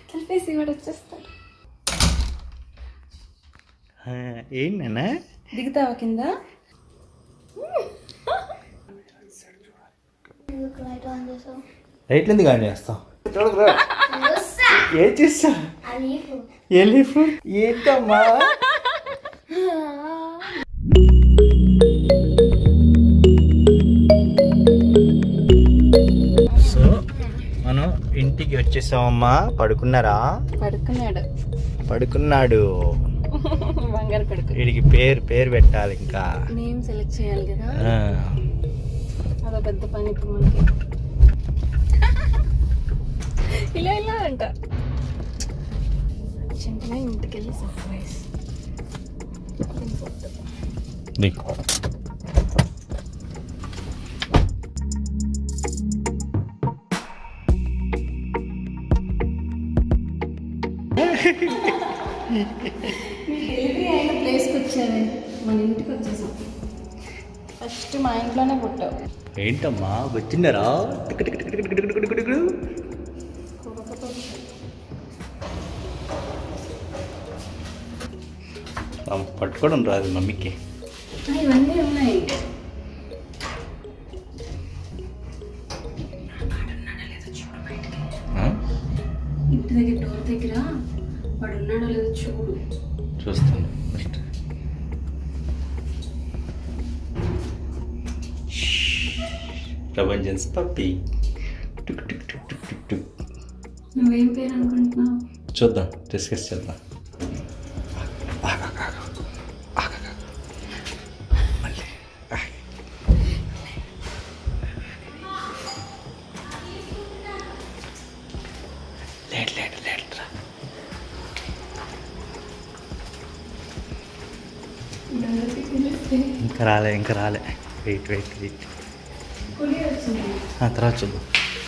కలిపేసి వాడు వచ్చేస్తాడు ఏంటన్నా దిగుతావా కింద లైట్లు ఎందుకు ఆన్ చేస్తాం ఏం చేస్తా ఏ లీఫ్ ఏంటమ్మా సో మనం ఇంటికి వచ్చేసామమ్మా పడుకున్నారా పడుకున్నాడు పడుకున్నాడు బంగారు పడుకు వీడికి పేరు పేరు పెట్టాలి ఇంకా నేమ్ సెలెక్ట్ చేయాలి కదా ఆ, అదో పెద్ద పని ఇప్పుడు మనకి ఇలా ఇలా అంట చింతనే ఇంటికి వెళ్ళి సర్ప్రైజ్ దిగు. డెలివరీ అయిన ప్లేస్కి వచ్చావే మన ఇంటికి వచ్చేసాం ఫస్ట్ మా ఇంట్లోనే పుట్టావు ఏంటమ్మా వచ్చిందరా tick tick tick tick tick tick tick tick. ఆ, పట్టుకోవడం రాదు మమ్మీకి ఆ, ఇవన్నీ ఉన్నాయి ఆ? ఇంటి దగ్గర డోర్ దగ్గర వాడు ఉన్నాడో లేదో చూడు చూస్తాను ఫస్ట్ ప్రపంచన్స్ పప్పి టుక్ టుక్ టుక్ టుక్ టుక్ టుక్ నువ్వేం పేరు అనుకుంటున్నావు చూద్దాం డిస్కస్ చేద్దాం మళ్ళీ లేట్ లేట్ లేట్ రా డోర్కి పిలిస్తే ఇంకా రాలే ఇంకా రాలే వెయిట్ వెయిట్ వెయిట్ కుడి వచ్చింది తర్వాత చూద్దాం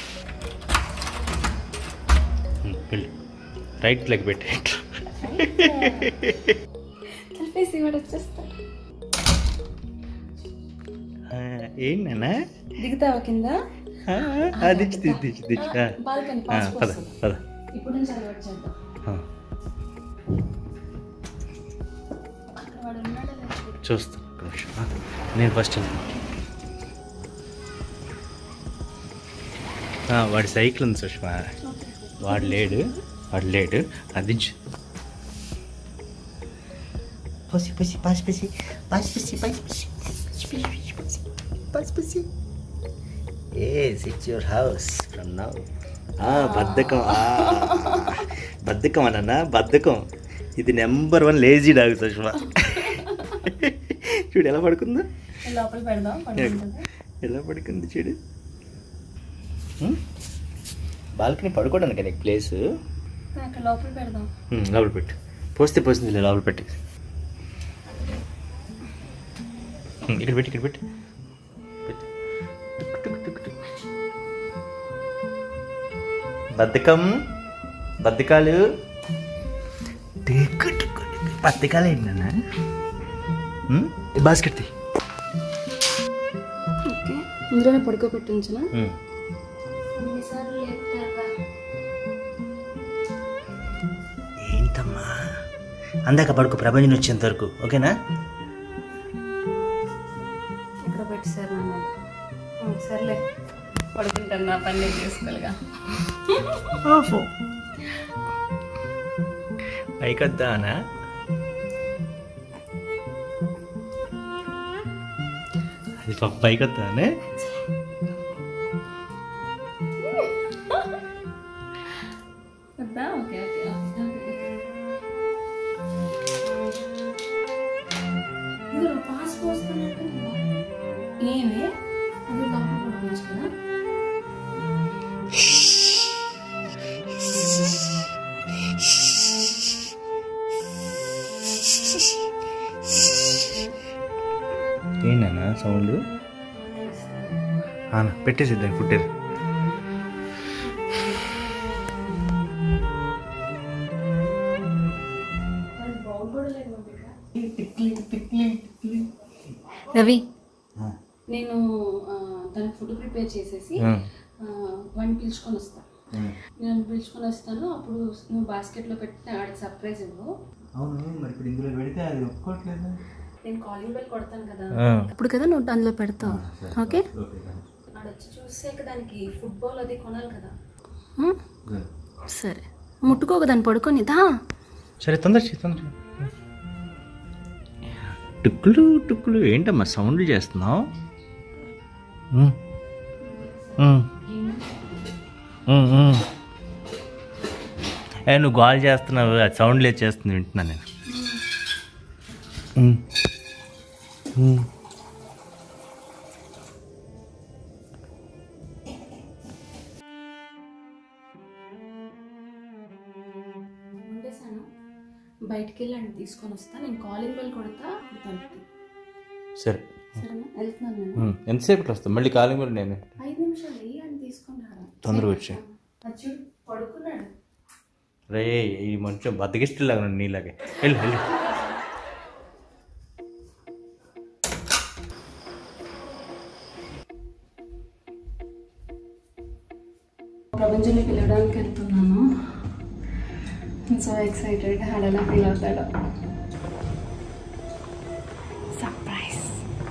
ఉమ్, వెళ్ళు రైట్ లెగ్ పెట్టి కలిపేసి వాడు వచ్చేస్తాడు ఏంటన్నా దిగుతావా కింద దిచ్చు దిచ్చు దిచ్చు దిచ్చు ఆ. బాల్కనీ ఆ, పాస్ పద పద ఇప్పుడు నుంచి అలవాటు చేద్దాం ఆ, అక్కడ వాడు ఉన్నాడో లేదో చూడు చూస్తా ఒక్క నిమిషం ఆ, నేను ఫస్ట్ ఆ, వాడి సైకిల్ ఉంది సుష్మా వాడు లేడు వాడు లేడు అదించు పసి పసి పాసి పసి పాసి పసి పాసి పసి పాసి పసి yes it's your house from now బద్ధకం ఆ, బద్ధకం అన్న బద్ధకం ఇది number one lazy dog Sushma చూడు ఎలా పడుకుందో లోపల పెడదాం పడుకుంటుంది ఎలా పడుకుంది చూడు బాల్కనీ పడుకోవడానికి నీకు ప్లేస్ అక్కడ లోపల పెడదాం లోపల పెట్టు పోస్తే పోసింది లోపల పెట్టి ఉమ్, ఇక్కడ పెట్టి ఇక్కడ పెట్టి పెట్టు. టుక్ టుక్ టుక్ టుక్. బద్ధకం బద్ధకాలు టిక్ టిక్ టిక్. బద్ధకాలు ఏంటన్నా బాస్కెట్ తీ ఓకే ఇందులోనే పడుకోబెట్టించనా ఉమ్. ఏంటమ్మా అందాక పడుకో ప్రపంచం వచ్చేంత వరకు ఓకేనా ఇక్కడ పెట్టి సార్ నన్ను ఉం, సర్లే పడుకుంటాను నా పని నేను చేసుకోవాలిగా పైకొద్దానా అది పాప పైకొద్దానే వద్దా ఓకే ఓకే ఇదిగో పాస్ పోస్తున్నట్టు ఏమే అది లోపల పడుకోవచ్చు కదా ఏంటన్నా సౌండ్ పెట్టేసి దాన్ని పుట్టేది రవి నేను ఆ, తనకు ఫుడ్ ప్రిపేర్ చేసేసి ఆ, వాడిని పిలుచుకొని వస్తా నేను పిలుచుకొని వస్తాను అప్పుడు నువ్వు బాస్కెట్లో పెట్టి ఆడికి సర్ప్రైజ్ ఇవ్వు అవును మరి ఇప్పుడు ఇందులో పెడితే అది ఒప్పుకోవట్లేదు నేను కాలింగ్ బెల్ కొడతాను కదా అప్పుడు కదా నువ్వు అందులో పెడతావు ఓకే ఆడొచ్చి చూసాక దానికి ఫుట్బాల్ అది కొనాలి కదా సరే ముట్టుకోక దాన్ని పడుకొని దా సరే తొందర చెయ్యి, తొందర చెయ్యి. టుక్కులు టుక్కులు ఏంటమ్మా సౌండ్లు చేస్తున్నావు ఉమ్. ఉమ్. ఉమ్, ఉమ్. ఏ నువ్వు గాల్ చేస్తున్నావు అది సౌండ్ లేదు చేస్తుంది వింటున్నాను నేను ఉమ్. ఉమ్. ఉండేసాను బయటికి వెళ్ళండి తీసుకొని వస్తా నేను కాలింగ్ బెల్ కొడతా తలుపు సరే సరేనా వెళ్తున్నాను నేను ఉమ్. ఎంతసేపట్లో వస్తావు మళ్ళీ కాలింగ్ కూడా నేను ఐదు నిమిషాలు వెయ్యి అని తీసుకొని రారా తొందరగా వచ్చి అది చూడు పడుకున్నాడు రే ఈ మంచం బద్దగిస్తులాగా ఉన్నాడు నీలాగే వెళ్ళు వెళ్ళు ప్రపంచాన్ని పిలవడానికి వెళ్తున్నాను సో ఎక్సైటెడ్ ఆడలా ఫీల్ అవుతాడు సర్ప్రైజ్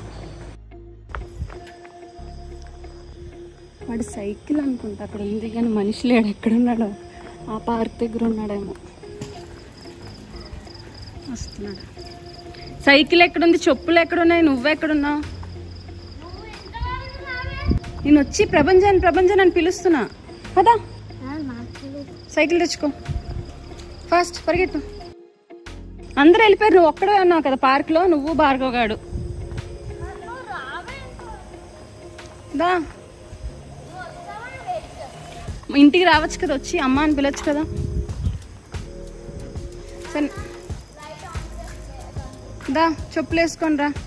వాడు సైకిల్ అనుకుంటా అక్కడ ఉంది కానీ మనిషి లేడు ఎక్కడున్నాడో ఆ పార్క్ దగ్గర ఉన్నాడేమో వస్తున్నాడు సైకిల్ ఎక్కడుంది చెప్పులు ఎక్కడున్నాయి నువ్వెక్కడున్నావు నేను వచ్చి ప్రపంచాన్ని ప్రపంచాన్ని అని పిలుస్తున్నా పదా సైకిల్ తెచ్చుకో ఫాస్ట్ పరిగెత్తు అందరూ వెళ్ళిపోయారు నువ్వు ఒక్కడే ఉన్నావు కదా పార్క్లో నువ్వు భార్గవగాడు దా ఇంటికి రావచ్చు కదా వచ్చి అమ్మ అని పిలవచ్చు కదా సరే దా చెప్పులు వేసుకొని రా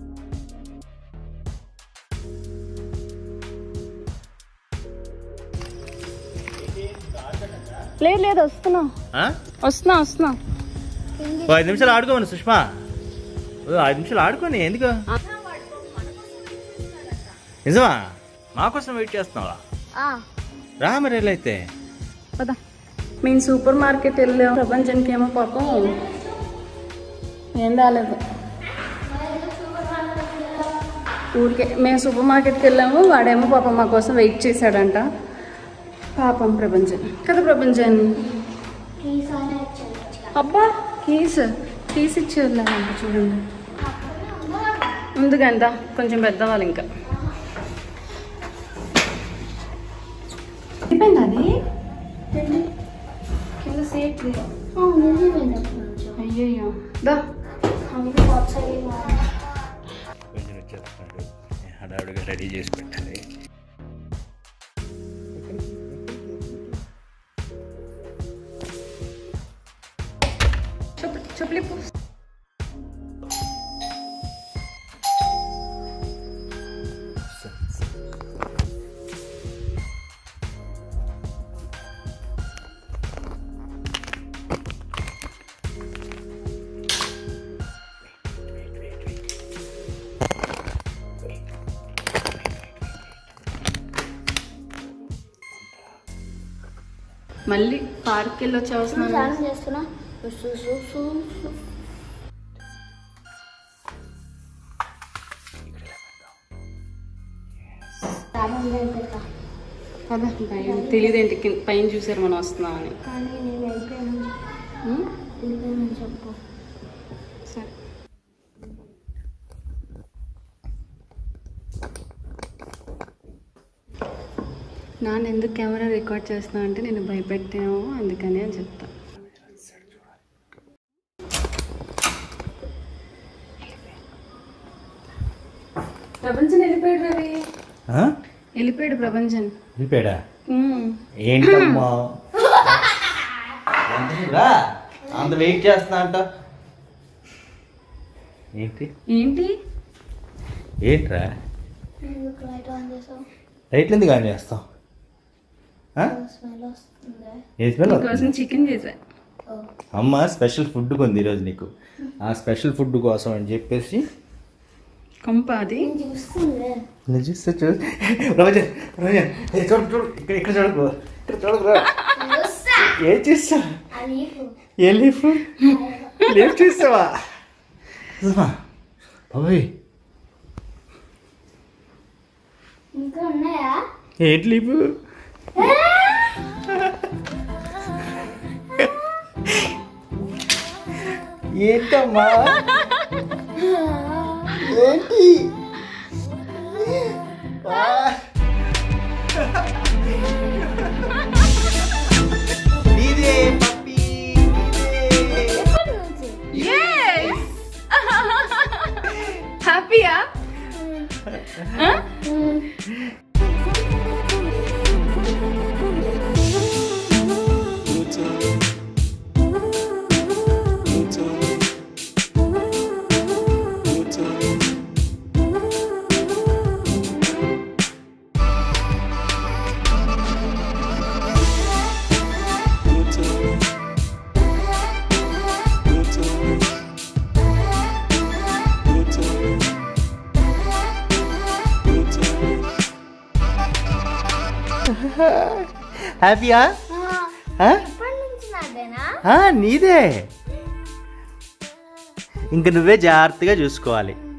లేదు లేదు వస్తున్నా ఆ? వస్తున్నా వస్తున్నా ఓ ఐదు నిమిషాలు ఆడుకోమని సుష్మా ఓ ఐదు నిమిషాలు ఆడుకోని ఎందుకు నిజమా మా కోసం వెయిట్ చేస్తున్నావా రా మరి ఎలా అయితే పదా మేము సూపర్ మార్కెట్ వెళ్ళాం ప్రపంచానికి ఏమో పాపం ఏం రాలేదు ఊరికే మేము సూపర్ మార్కెట్కి వెళ్ళాము వాడేమో పాపం మా కోసం వెయిట్ చేశాడంట పాపం ప్రపంచం కదా ప్రపంచం అబ్బా కీస్ కీస్ ఇచ్చి వెళ్ళాలంట చూడండి ముందుగా ఎంత కొంచెం పెద్దవాళ్ళు ఇంకా అయిపోయింది అది కింద సీట్ అయ్యయ్యో దా కొంచెం వచ్చేస్తున్నాడు హడావుడిగా రెడీ చేసి పెట్టాలి చెప్పు చెప్పలేపు మళ్ళీ పార్క్ వెళ్ళి వచ్చి అవసరం చేస్తున్నా కదా భయం తెలియదేంటి కింద పైన చూసారు మనం వస్తున్నామని కానీ నేను వెళ్ళిపోయాను ఉం? వెళ్ళిపోయాను చెప్పు సరే నాన్న ఎందుకు కెమెరా రికార్డ్ చేస్తున్నా అంటే నేను భయపెట్టాము అందుకని అని చెప్తా ప్రపంచం వెళ్ళిపోయాడు రవి వెళ్ళిపోయాడు ప్రపంచం వెళ్ళిపోయాడా ఉమ్. ఏంటమ్మా రా అంత వెయిట్ చేస్తున్నా అంట ఏంటి ఏంటి ఏంట్రా ఎందుకు లైట్ ఆన్ చేసావు లైట్లు ఎందుకు ఆన్ చేస్తాం ఆ? స్మెల్ వస్తుంది ఏ స్మెల్ కోసం చికెన్ చేశా ఓ అమ్మ స్పెషల్ ఫుడ్ కొంది ఈరోజు నీకు ఆ స్పెషల్ ఫుడ్ కోసం అని చెప్పేసి కొంప అది నేను చూస్తుంది నేను చూస్తే చూడు రమజన్ రమజన్ ఏ చూడు చూడు ఇక్కడ ఇక్కడ చూడకు ఇక్కడ చూడదురా ఏం చేస్తా ఆ లీఫ్ ఏ లీఫ్ లీఫ్ చూసావా చూసావా బాబాయ్ ఇంకా ఉన్నాయా ఏంటి లీఫ్ ఏంటమ్మా ఏంటి ఆ. నీదే పప్పీ నీదే. ఎప్పటి నుంచి హ్యాపీయా హ్యాపీయా ఆ? ఎప్పటి నుంచి నాదేనా ఆ, నీదే ఇంక నువ్వే జాగ్రత్తగా చూసుకోవాలి